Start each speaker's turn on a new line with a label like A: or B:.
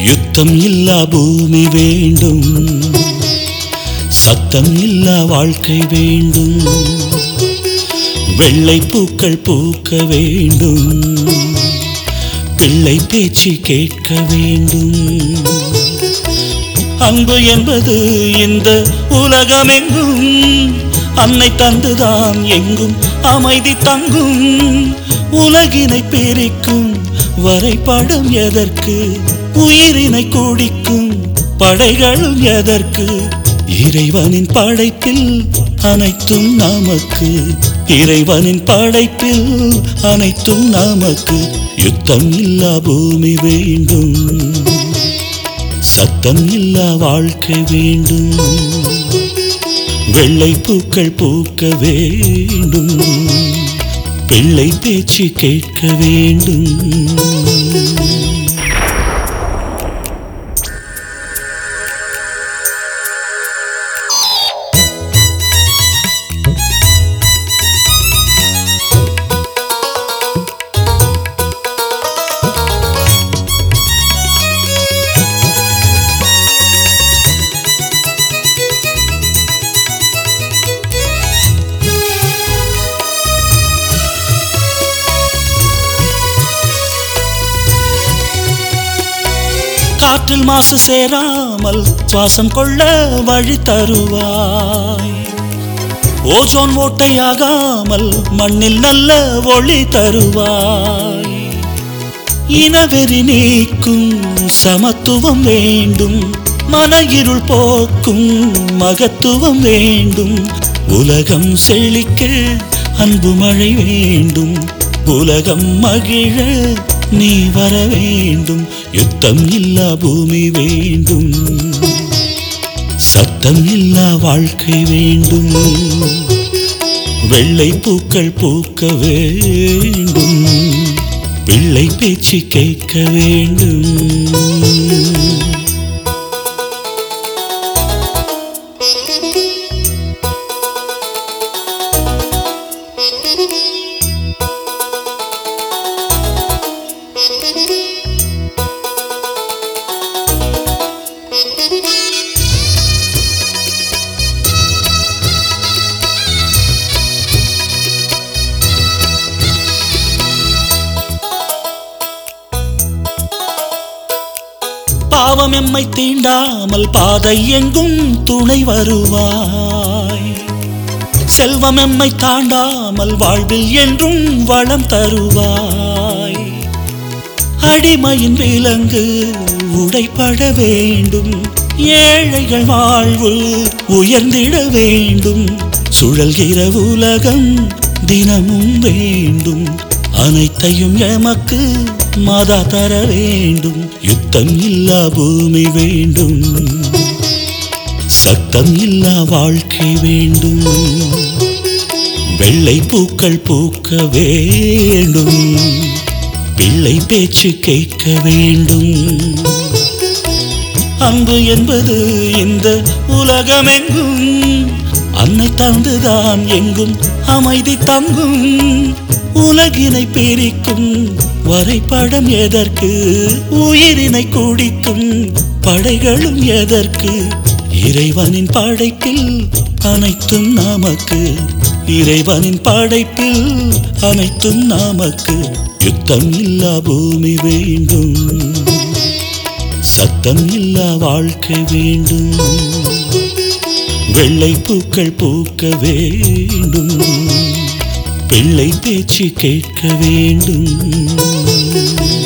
A: யுத்தம் இல்லா பூமி வேண்டும் சத்தம் இல்லா வாழ்க்கை வேண்டும் வெள்ளை பூக்கள் பூக்க வேண்டும் பிள்ளை பேச்சு கேட்க வேண்டும் அன்பு என்பது இந்த உலகமெங்கும் அன்னை தந்துதான் எங்கும் அமைதி தங்கும் உலகினை பிரிக்கும் வரைபடம் எதற்கு உயிரினை குடிக்கும் படைகளும் எதற்கு இறைவனின் படைப்பில் அனைத்தும் நமக்கு இறைவனின் படைப்பில் அனைத்தும் நமக்கு யுத்தம் இல்லா பூமி வேண்டும் சத்தம் இல்லா வாழ்க்கை வேண்டும் வெள்ளை பூக்கள் பூக்க வேண்டும் பிள்ளை பேச்சு கேட்க வேண்டும் காற்றில் மாசு சேராமல் சுவாசம் கொள்ள வழி தருவாய் ஓசோன் ஓட்டையாகாமல் மண்ணில் நல்ல ஒளி தருவாய் இனவெறி நீக்கும் சமத்துவம் வேண்டும் மன இருள் போக்கும் மகத்துவம் வேண்டும் உலகம் செழிக்க அன்பு மழை வேண்டும் உலகம் மகிழ நீ வர வேண்டும் யுத்தம் இல்லா பூமி வேண்டும் சத்தம் இல்லா வாழ்க்கை வேண்டும் வெள்ளை பூக்கள் பூக்க வேண்டும் பிள்ளை பேச்சு கேட்க வேண்டும் பாவம் எம்மை தீண்டாமல் பாதை எங்கும் துணை வருவாய் செல்வம் எம்மை தாண்டாமல் வாழ்வில் என்றும் வளம் தருவாய் அடிமையின் விலங்கு உடைப்பட வேண்டும் ஏழைகள் வாழ்வு உயர்ந்திட வேண்டும் சுழல்கிற உலகம் தினமும் வேண்டும் அனைத்தையும் எமக்கு மாதா தர வேண்டும் யுத்தம் இல்லா பூமி வேண்டும் சத்தம் இல்லா வாழ்க்கை வேண்டும் வெள்ளை பூக்கள் பூக்க வேண்டும் பிள்ளை பேச்சு கேட்க வேண்டும் அன்பு என்பது இந்த உலகமெங்கும் அன்னை தந்துதான் எங்கும் அமைதி தங்கும் உலகினை பிரிக்கும் வரைபடம் எதற்கு உயிரினை குடிக்கும் படைகளும் எதற்கு இறைவனின் படைப்பில் அனைத்தும் நமக்கு இறைவனின் படைப்பில் அனைத்தும் நமக்கு யுத்தம் இல்லா பூமி வேண்டும் சத்தம் இல்லா வாழ்க்கை வேண்டும் வெள்ளை பூக்கள் பூக்க வேண்டும் பிள்ளை பேச்சு கேட்க வேண்டும்